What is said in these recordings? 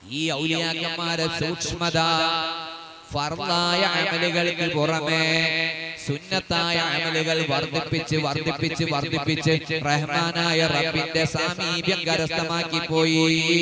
ഈ ഔലിയാക്കന്മാരെ സൂക്ഷ്മത ഫർദായ അമലുകൾക്ക് പുറമെ സുന്നത്തായ അമലുകൾ വർദ്ധിപ്പിച്ച് വർദ്ധിപ്പിച്ച് വർദ്ധിപ്പിച്ച് റഹ്മാനായ റബ്ബിന്റെ സാമീപ്യം കരസ്ഥമാക്കി പോയി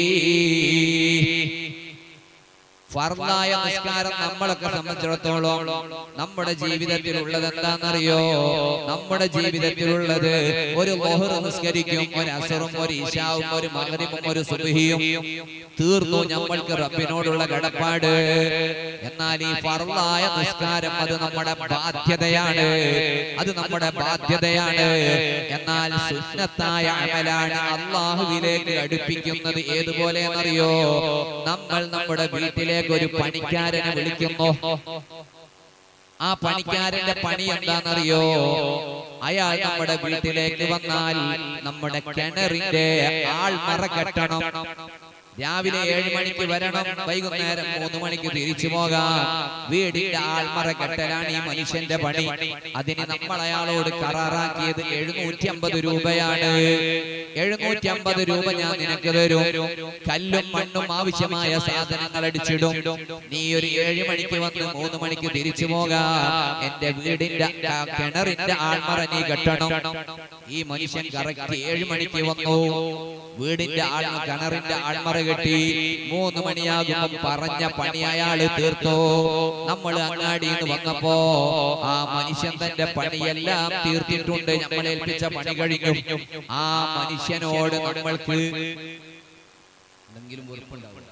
ഫർദായ നിസ്കാരം നമ്മളൊക്കെ സംബന്ധിച്ചിടത്തോളം നമ്മുടെ ജീവിതത്തിൽ ഉള്ളത് എന്താണെന്നറിയോ നമ്മുടെ ജീവിതത്തിലുള്ളത് ഒരു ലോഹർ നിസ്കരിക്കും ഒരു അസറും ഒരു ഇഷാവും ഒരു മകരിവും ഒരു സുബഹിയും തീർന്നു നമ്മൾക്ക് റബ്ബിനോടുള്ള കടപ്പാട് എന്നാൽ ഈ ഫർദായ നിസ്കാരം അത് നമ്മുടെ ബാധ്യതയാണ് അത് നമ്മുടെ ബാധ്യതയാണ് എന്നാൽ സുന്നത്തായ അമലാണ് അള്ളാഹുവിലേക്ക് അടുപ്പിക്കുന്നത് ഏതുപോലെ എന്നറിയോ നമ്മൾ നമ്മുടെ വീട്ടിലേക്ക് ഒരു പണിക്കാരനെ വിളിക്കുന്നു ആ പണിക്കാരന്റെ പണി എന്താണെന്നറിയോ അയാൾ നമ്മുടെ വീട്ടിലേക്ക് വന്നാൽ നമ്മുടെ കിണറിന്റെ ആൾമറ കെട്ടണം രാവിലെ ഏഴ് മണിക്ക് വരണം വൈകുന്നേരം മൂന്ന് മണിക്ക് തിരിച്ചു പോകാം വീടിന്റെ ആൾമറ കെട്ടലാണ് ഈ മനുഷ്യന്റെ പണി അതിന് നമ്മൾ അയാളോട് കരാറാക്കിയത് എഴുന്നൂറ്റി അമ്പത് രൂപയാണ് എഴുന്നൂറ്റി അമ്പത് രൂപ ഞാൻ നിനക്ക് തരും കല്ലും മണ്ണും ആവശ്യമായ സാധനങ്ങൾ അടിച്ചിടും നീ ഒരു ഏഴ് മണിക്ക് വന്ന് മൂന്ന് മണിക്ക് തിരിച്ചു പോകാം എന്റെ വീടിന്റെ ആ കിണറിന്റെ ആൾമറ നീ കെട്ടണം ഈ മനുഷ്യൻ കറക്റ്റ് ഏഴ് മണിക്ക് വന്നു വീടിന്റെ ആൾ കിണറിന്റെ ആൾമറ കെട്ടി മൂന്ന് മണിയാകുമ്പോ പറഞ്ഞ പണി അയാള് തീർത്തു നമ്മൾ അങ്ങാടിന്ന് വന്നപ്പോ ആ മനുഷ്യൻ തന്റെ പണിയെല്ലാം തീർത്തിട്ടുണ്ട് നമ്മൾ ഏൽപ്പിച്ച പണി കഴിഞ്ഞു ആ മനുഷ്യനോട് നമ്മൾക്ക് എന്തെങ്കിലും വെറുപ്പുണ്ടാവില്ല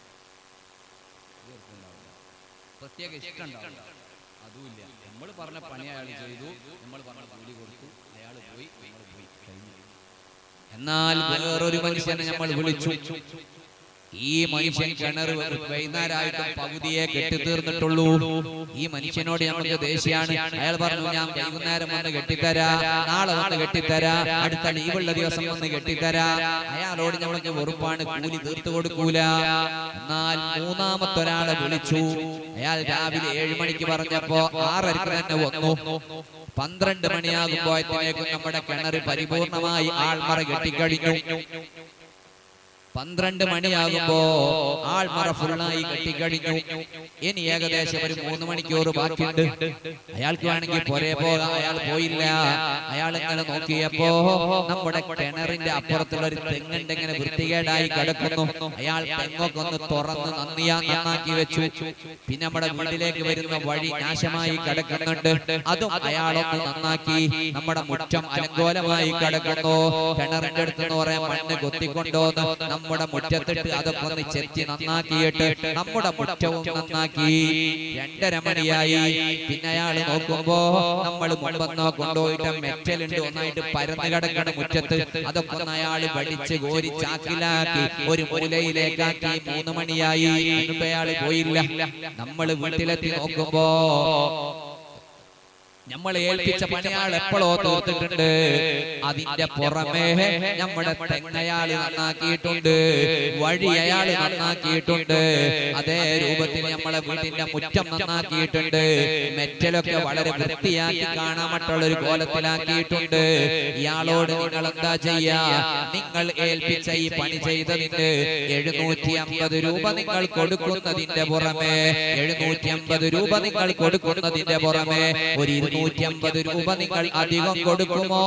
പ്രത്യേക ഇഷ്ടം ഉണ്ടാവില്ല അതുമില്ല നമ്മൾ പറഞ്ഞ പണി അയാൾ ചെയ്തു നമ്മൾ പറഞ്ഞ കൂലി കൊടുത്തു അയാൾ പോയി നമ്മൾ പോയി കഴിഞ്ഞു എന്നാൽ വേറൊരു മനുഷ്യനെ നമ്മൾ വിളിച്ചു ഈ മനുഷ്യൻ കിണർ വൈകുന്നേരമായിട്ടും പകുതിയെ കെട്ടിത്തീർന്നിട്ടുള്ളൂ ഈ മനുഷ്യനോട് നമുക്ക് ദേഷ്യാണ് അയാൾ പറഞ്ഞു ഞാൻ വൈകുന്നേരം വന്ന് കെട്ടിത്തരാ നാളെ വന്ന് കെട്ടിത്തരാ അടുത്ത ലീവുള്ള ദിവസം വന്ന് കെട്ടിത്തരാ അയാളോട് നമ്മൾക്ക് വെറുപ്പാണ് കൂലി തീർത്തു കൊടുക്കൂല എന്നാൽ മൂന്നാമത്തെ ഒരാളെ വിളിച്ചു അയാൾ രാവിലെ ഏഴ് മണിക്ക് പറഞ്ഞപ്പോ ആറരക്ക് തന്നെ വന്നു പന്ത്രണ്ട് മണിയാകുമ്പോഴത്തേക്കും നമ്മുടെ കിണർ പരിപൂർണമായി ആൾമറ കെട്ടിക്കഴിഞ്ഞു പന്ത്രണ്ട് മണിയാകുമ്പോ ആൾമറ ഫുള്ളായി കെട്ടിക്കഴിഞ്ഞു ഇനി ഏകദേശം ഒരു മൂന്ന് മണിക്കൂർ ബാക്കിയുണ്ട് അയാൾക്ക് വേണമെങ്കിൽ പൊരേ പോകാം അയാൾ പോയില്ല അയാൾ ഇങ്ങനെ നോക്കിയപ്പോ നമ്മുടെ കിണറിന്റെ അപ്പുറത്തുള്ള ഒരു തെങ്ങുണ്ട് ഇങ്ങനെ വൃത്തികേടായി കിടക്കുന്നു അയാൾ തെങ്ങൊക്കെ ഒന്ന് തുറന്ന് നന്ദിയാ നന്നാക്കി വെച്ചു പിന്നെ നമ്മുടെ വീട്ടിലേക്ക് വരുന്ന വഴി നാശമായി കിടക്കുന്നുണ്ട് അതും അയാളൊന്ന് നന്നാക്കി നമ്മുടെ മുറ്റം അലങ്കോലമായി കിടക്കുന്നു കിണറിന്റെ അടുത്ത് എന്ന് പറയാൻ മണ്ണ് കൊത്തിക്കൊണ്ടോന്ന് നമ്മുടെ മുറ്റത്തിട്ട് അതൊക്കെ ഒന്ന് ചെത്തി നന്നാക്കിയിട്ട് നമ്മുടെ മുറ്റവും നന്നാക്കി രണ്ടര മണിയായി പിന്നെ അയാൾ നോക്കുമ്പോ നമ്മൾ മുമ്പെന്നോ കൊണ്ടുപോയിട്ട് മെറ്റലുണ്ട് ഒന്നായിട്ട് പരന്നു കിടക്കണ മുറ്റത്ത് അതൊക്കെ ഒന്ന് അയാൾ വടിച്ച് കോരി ചാക്കിലാക്കി ഒരു മൂലയിലേക്കാക്കി മൂന്ന് മണിയായി എന്നിട്ട് അയാൾ പോയില്ല നമ്മൾ വീട്ടിലെത്തി നോക്കുമ്പോ നമ്മൾ ഏൽപ്പിച്ച പണിയാൾ എപ്പോഴോ തോർത്തിട്ടുണ്ട് അതിന്റെ പുറമേ നമ്മുടെ തെങ്ങയാൾ നന്നാക്കിയിട്ടുണ്ട് വഴി അയാൾ നന്നാക്കിയിട്ടുണ്ട് അതേ രൂപത്തിൽ നമ്മളെ വീടിന്റെ മുറ്റം നന്നാക്കിയിട്ടുണ്ട് മെറ്റലൊക്കെ വളരെ വൃത്തിയാക്കി കാണാൻ മറ്റുള്ള ഒരു കോലത്തിലാക്കിയിട്ടുണ്ട് ഇയാളോട് നിങ്ങൾ എന്താ ചെയ്യാ നിങ്ങൾ ഏൽപ്പിച്ച ഈ പണി ചെയ്തതിന് എഴുന്നൂറ്റി അമ്പത് രൂപ നിങ്ങൾ കൊടുക്കുന്നതിന്റെ പുറമെ എഴുന്നൂറ്റി അമ്പത് രൂപ നിങ്ങൾ കൊടുക്കുന്നതിന്റെ പുറമെ ഒരു ഇരുന്നൂറ്റി അമ്പത് രൂപ നിങ്ങൾ അധികം കൊടുക്കുമോ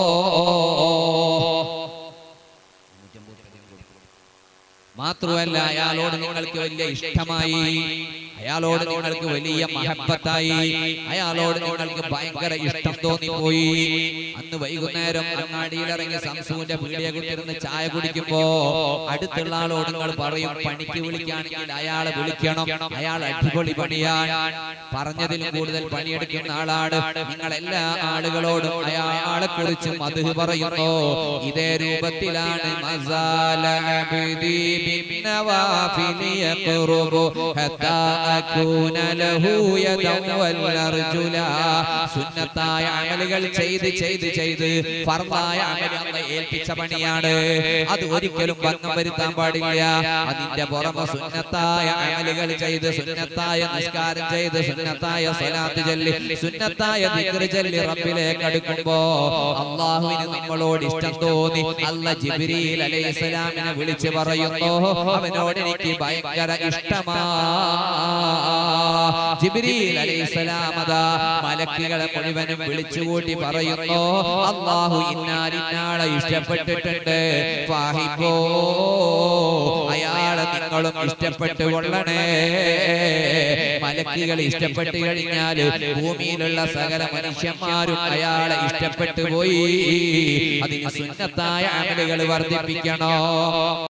മാത്രമല്ല അയാളോട് നിങ്ങൾക്ക് വലിയ ഇഷ്ടമായി അയാളോട് നിങ്ങൾക്ക് വലിയ മഹബത്തായി അയാളോട് നിങ്ങൾക്ക് ഭയങ്കര ഇഷ്ടം തോന്നിപ്പോയി അന്ന് വൈകുന്നേരം അങ്ങാടിയിൽ ഇറങ്ങി സംസുവിന്റെ പീടിയെ കുത്തിരുന്ന് ചായ കുടിക്കുമ്പോ അടുത്തുള്ള ആളോട് നിങ്ങൾ പറയും പണിക്ക് വിളിക്കുകയാണെങ്കിൽ അയാളെ വിളിക്കണം അയാൾ അടിപൊളി പണിയാൻ പറഞ്ഞതിലും കൂടുതൽ പണിയെടുക്കുന്ന ആളാണ് നിങ്ങൾ എല്ലാ ആളുകളോടും അയാളെ കുറിച്ച് മധു പറയുന്നു ഇതേ രൂപത്തിലാണ് മസാല അബ്ദി بالنوافل يقرب حتى أكون له يدا والأرجلا സുന്നത്തായ അമലുകൾ ചെയ്ത് ചെയ്ത് ചെയ്ത് ഫർദായ അമൽ അന്ന് ഏൽപ്പിച്ച പണിയാണ് അത് ഒരിക്കലും ഭംഗം വരുത്താൻ പാടില്ല അതിന്റെ പുറമെ സുന്നത്തായ അമലുകൾ ചെയ്ത് സുന്നത്തായ നിസ്കാരം ചെയ്ത് സുന്നത്തായ സ്വലാത്ത് ചൊല്ലി സുന്നത്തായ ദിക്റ് ചൊല്ലി റബ്ബിലേക്ക് അടുക്കുമ്പോ അള്ളാഹുവിന് നമ്മളോട് ഇഷ്ടം തോന്നി അല്ല ജിബ്രീൽ അലൈഹിസ്സലാമിനെ വിളിച്ചു പറയുന്നു അവനോട് എനിക്ക് ഭയങ്കര ഇഷ്ടമാ ജിബ്രീൽ അലൈഹിസ്സലാം അതാ മലക്കുകളെ മുഴുവനും വിളിച്ചുകൂട്ടി പറയുന്നു അള്ളാഹു ഇന്നാലിന്നാളെ ഇഷ്ടപ്പെട്ടിട്ടുണ്ട് ഫാഹിബോ അയാളെ നിങ്ങളും ഇഷ്ടപ്പെട്ടു കൊള്ളണേ മലക്കുകൾ ഇഷ്ടപ്പെട്ടു കഴിഞ്ഞാൽ ഭൂമിയിലുള്ള സകല മനുഷ്യന്മാരും അയാളെ ഇഷ്ടപ്പെട്ടു പോയി അതിന് സുന്നത്തായ അമലുകൾ വർദ്ധിപ്പിക്കണോ